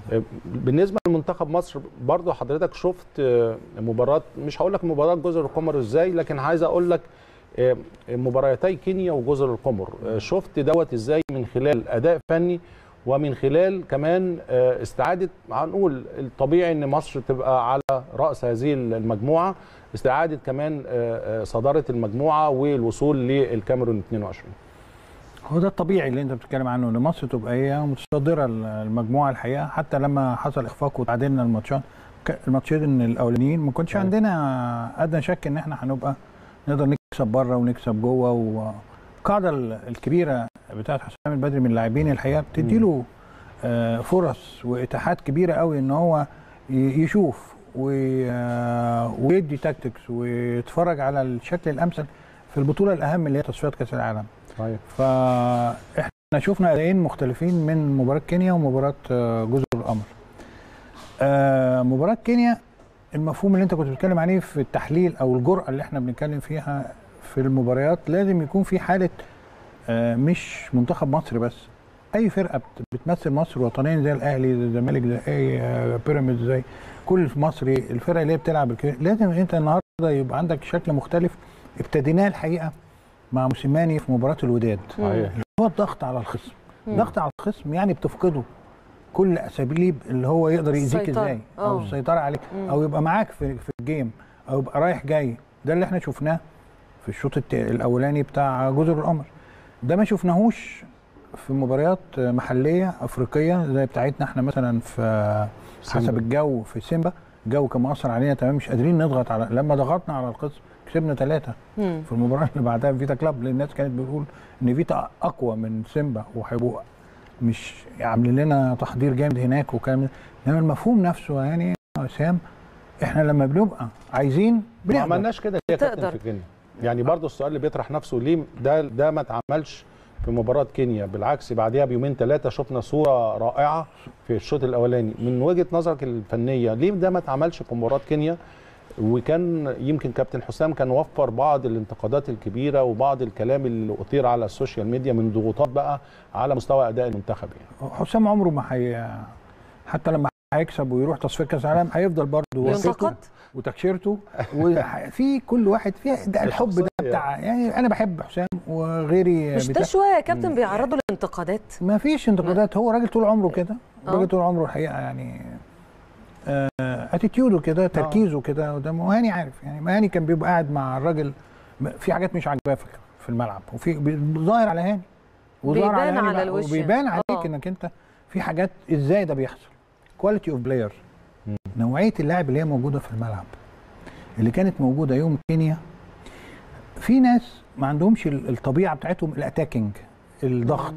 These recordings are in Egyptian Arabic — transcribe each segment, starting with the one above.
بالنسبه لمنتخب مصر برضو حضرتك شفت مباراه مش هقول لك مباراه جزر القمر ازاي لكن عايز اقول لك مباراتي كينيا وجزر القمر شفت دوت ازاي من خلال اداء فني ومن خلال كمان استعاده هنقول الطبيعي ان مصر تبقى على راس هذه المجموعه استعاده كمان صداره المجموعه والوصول للكاميرون 22 هو ده الطبيعي اللي انت بتتكلم عنه ان مصر تبقى هي متصدره المجموعه الحقيقه حتى لما حصل اخفاق وتعادلنا الماتشات الماتشين الاولانيين ما كنتش عندنا ادنى شك ان احنا هنبقى نقدر نكسب بره ونكسب جوه والقاعده الكبيره بتاعت حسام البدري من اللاعبين الحقيقه بتدي له فرص واتاحات كبيره قوي ان هو يشوف ويدي تاكتكس ويتفرج على الشكل الامثل في البطوله الاهم اللي هي تصفيات كاس العالم صحيح فاحنا شفنا اداءين مختلفين من مباراه كينيا ومباراه جزر القمر مباراه كينيا المفهوم اللي انت كنت بتتكلم عليه في التحليل او الجرأه اللي احنا بنتكلم فيها في المباريات لازم يكون في حاله مش منتخب مصر بس اي فرقه بتمثل مصر وطنيا زي الاهلي زي الزمالك زي اي بيراميدز زي كل مصري الفرقه اللي هي بتلعب لازم انت النهارده يبقى عندك شكل مختلف ابتديناه الحقيقه مع موسيماني في مباراه الوداد صحيح هو الضغط على الخصم ضغط على الخصم يعني بتفقده كل اساليب اللي هو يقدر يأذيك ازاي او السيطره عليك او يبقى معاك في في الجيم او يبقى رايح جاي ده اللي احنا شفناه في الشوط الاولاني بتاع جزر القمر ده ما شفناهوش في مباريات محليه افريقيه زي بتاعتنا احنا مثلا في حسب الجو في سيمبا الجو كان مأثر علينا تمام مش قادرين نضغط على لما ضغطنا على الخصم كسبنا ثلاثة في المباراة اللي بعدها فيتا كلاب لأن الناس كانت بتقول إن فيتا أقوى من سيمبا وهيبقوا مش عاملين لنا تحضير جامد هناك وكلام انما المفهوم نفسه يعني يا وسام احنا لما بنبقى عايزين ما عملناش كده ليه يا كابتن في كينيا يعني برضه السؤال اللي بيطرح نفسه ليه ده ده ما اتعملش في مباراة كينيا بالعكس بعدها بيومين ثلاثة شفنا صورة رائعة في الشوط الأولاني من وجهة نظرك الفنية ليه ده ما اتعملش في مباراة كينيا وكان يمكن كابتن حسام كان وفر بعض الانتقادات الكبيره وبعض الكلام اللي اثير على السوشيال ميديا من ضغوطات بقى على مستوى اداء المنتخب يعني. حسام عمره ما حي... حتى لما هيكسب ويروح تصفيه كاس العالم هيفضل برضه ينتقد وتكشيرته وفي كل واحد فيه ده الحب ده بتاع يعني انا بحب حسام وغيري مش ده شويه يا كابتن بيعرضوا للانتقادات ما فيش انتقادات هو راجل طول عمره كده راجل طول عمره الحقيقه يعني اتيتيوده كده تركيزه كده قدام وهاني عارف يعني مهاني كان بيبقى قاعد مع الراجل في حاجات مش عاجباه في الملعب وفي ظاهر على هاني وظاهر على, هاني على الوش وبيبان عليك أوه. انك انت في حاجات ازاي ده بيحصل كواليتي اوف بلاير نوعيه اللاعب اللي هي موجوده في الملعب اللي كانت موجوده يوم كينيا في ناس ما عندهمش الطبيعه بتاعتهم الاتاكينج الضغط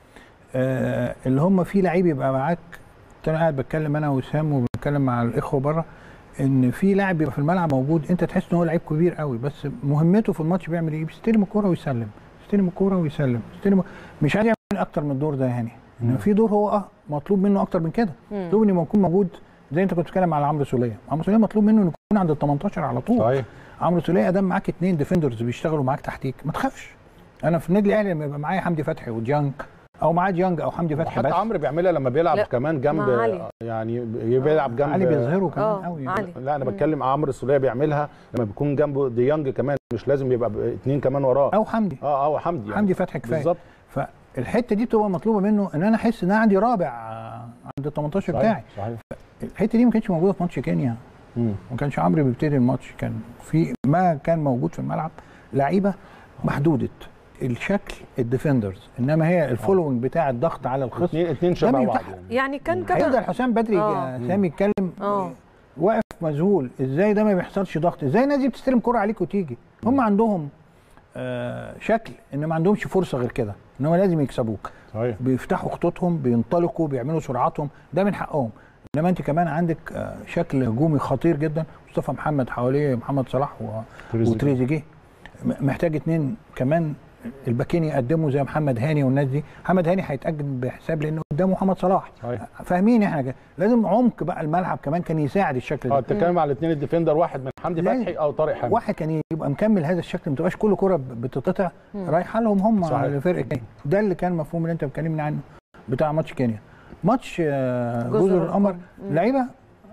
آه اللي هم في لعيب يبقى معاك انا قاعد بتكلم انا وسام وبنتكلم مع الاخوه بره ان في لاعب بيبقى في الملعب موجود انت تحس ان هو لعيب كبير قوي بس مهمته في الماتش بيعمل ايه؟ بيستلم الكوره ويسلم يستلم الكوره ويسلم يستلم مش عايز يعمل اكتر من الدور ده يعني انما في دور هو اه مطلوب منه اكتر من كده مطلوب انه يكون موجود زي انت كنت بتتكلم على عمرو سوليه عمرو سوليه مطلوب منه انه يكون عند ال 18 على طول صحيح عمرو سوليه ادام معاك اثنين ديفندرز بيشتغلوا معاك تحتيك ما تخافش انا في النادي الاهلي لما يبقى معايا حمدي فتحي وديانج او معاه ديانج او حمدي فتحي حتى بس عمرو بيعملها لما بيلعب لا، كمان جنب مع علي. يعني بيلعب جنب علي بيظهره كمان اه قوي علي لا انا بتكلم عمرو السوليه بيعملها لما بيكون جنبه ديانج كمان مش لازم يبقى اثنين كمان وراه او حمدي اه اه حمدي يعني. حمدي فتحي كفايه بالظبط فالحته دي بتبقى مطلوبه منه ان انا احس ان انا عندي رابع عند ال 18 بتاعي صحيح الحته دي ما كانتش موجوده في ماتش كينيا مم. ما كانش عمرو بيبتدي الماتش كان في ما كان موجود في الملعب لعيبه محدوده الشكل الديفندرز انما هي الفولوينج بتاع الضغط على الخصم اثنين اثنين ده شبه بعض بيفتح- يعني. يعني كان هيفضل كده حسام بدري آه. آه. سامي يتكلم اه واقف مذهول ازاي ده ما بيحصلش ضغط ازاي الناس دي بتستلم كرة عليك وتيجي هم عندهم آه شكل ان ما عندهمش فرصه غير كده ان هم لازم يكسبوك صحيح بيفتحوا خطوطهم بينطلقوا بيعملوا سرعاتهم ده من حقهم انما انت كمان عندك آه شكل هجومي خطير جدا مصطفى محمد حواليه محمد صلاح و... تريزيجيه. وتريزيجيه م- محتاج اتنين كمان الباكين يقدموا زي محمد هاني والناس دي محمد هاني هيتقدم بحساب لانه قدامه محمد صلاح صحيح فاهمين احنا كده لازم عمق بقى الملعب كمان كان يساعد الشكل اه ده بتتكلم على الاثنين الديفندر واحد من حمدي لازم. فتحي او طارق حامد واحد كان يبقى مكمل هذا الشكل ما تبقاش كل كره رايحه لهم هم صحيح. لفرقه كينيا ده اللي كان مفهوم اللي انت بتكلمني عنه بتاع ماتش كينيا ماتش آه، جزر جزر القمر القمر. مم. لعيبه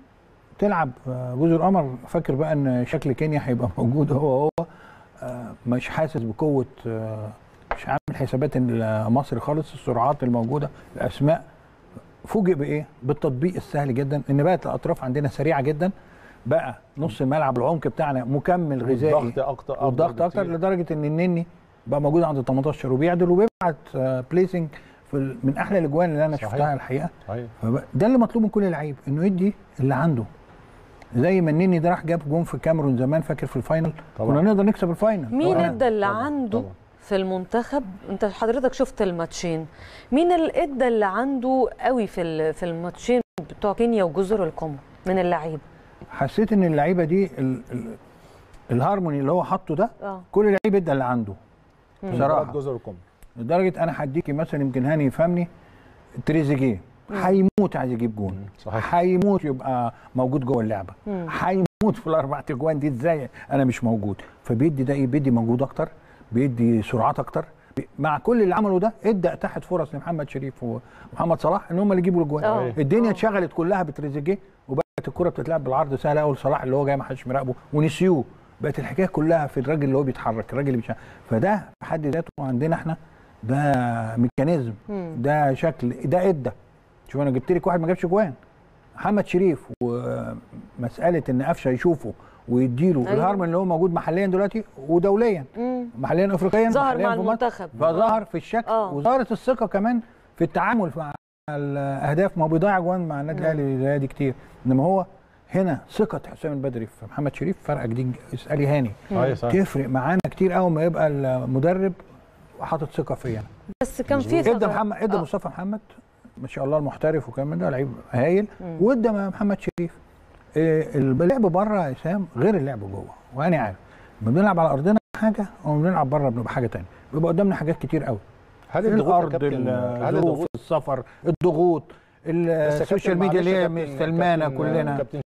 تلعب آه، جزر القمر فاكر بقى ان شكل كينيا هيبقى موجود هو هو آه، مش حاسس بقوه آه، مش عامل حسابات إن مصر خالص السرعات الموجوده الاسماء فوجئ بايه؟ بالتطبيق السهل جدا ان بقت الاطراف عندنا سريعه جدا بقى نص الملعب العمق بتاعنا مكمل غذائي الضغط اكتر والضغط اكتر لدرجه ان النني بقى موجود عند 18 وبيعدل وبيبعت آه، بليسنج في ال- من احلى الاجوان اللي انا صحيح. شفتها الحقيقه صحيح فبقى- ده اللي مطلوب من كل لعيب انه يدي اللي عنده زي ما النني ده راح جاب جون في الكاميرون زمان فاكر في الفاينل طبعا. كنا نقدر نكسب الفاينل مين طبعاً. ادى اللي طبعاً، عنده طبعاً. في المنتخب انت حضرتك شفت الماتشين مين اللي ادى اللي عنده قوي في ال- في الماتشين بتوع كينيا وجزر القمر من اللعيبه حسيت ان اللعيبه دي ال ال الهارموني اللي هو حاطه ده اه كل لعيب ادى اللي عنده مباراة بصراحه جزر القمر لدرجه انا هديكي مثلا يمكن هاني يفهمني تريزيجيه هيموت عايز يجيب جون صحيح هيموت يبقى موجود جوه اللعبه مم. هيموت في الاربع تجوان دي ازاي انا مش موجود فبيدي ده ايه بيدي مجهود اكتر بيدي سرعات اكتر بي- مع كل اللي عمله ده ادى اتاحت فرص لمحمد شريف ومحمد صلاح ان هم اللي يجيبوا الاجوان آه. الدنيا آه. اتشغلت كلها بتريزيجيه وبقت الكره بتتلعب بالعرض سهله قوي لصلاح اللي هو جاي ما حدش مراقبه ونسيوه بقت الحكايه كلها في الراجل اللي هو بيتحرك الراجل اللي بيشغل. فده في حد ذاته عندنا احنا ده ميكانيزم مم. ده شكل ده ادى شوف انا جبت لك واحد ما جابش جوان محمد شريف ومساله ان قفشه يشوفه ويديله أيوة. أيوة. الهرم اللي هو موجود محليا دلوقتي ودوليا مم. محليا افريقيا ظهر محلياً مع في مصر. المنتخب فظهر في الشكل آه. وظهرت الثقه كمان في التعامل مع الاهداف ما هو بيضيع جوان مع النادي الاهلي زي دي كتير انما هو هنا ثقه حسام البدري في محمد شريف فرق جديد اسالي هاني صحيح صحيح تفرق معانا كتير قوي ما يبقى المدرب حاطط ثقه فيا بس كان في ادى ثغرات. محمد ادى آه. مصطفى محمد ما شاء الله المحترف وكمان من ده لعيب هايل مم. وادى محمد شريف إيه، اللعب بره يا اسام غير اللعب جوه وانا عارف لما بنلعب على ارضنا حاجه وما بنلعب بره بنبقى حاجه تانية بيبقى قدامنا حاجات كتير قوي هل الضغوط يا الارض كابتن هل الظروف الضغوط السفر الضغوط بس يا السوشيال كابتن ميديا اللي معلش يا هي كابتن- مستلمانا كابتن- كلنا كابتن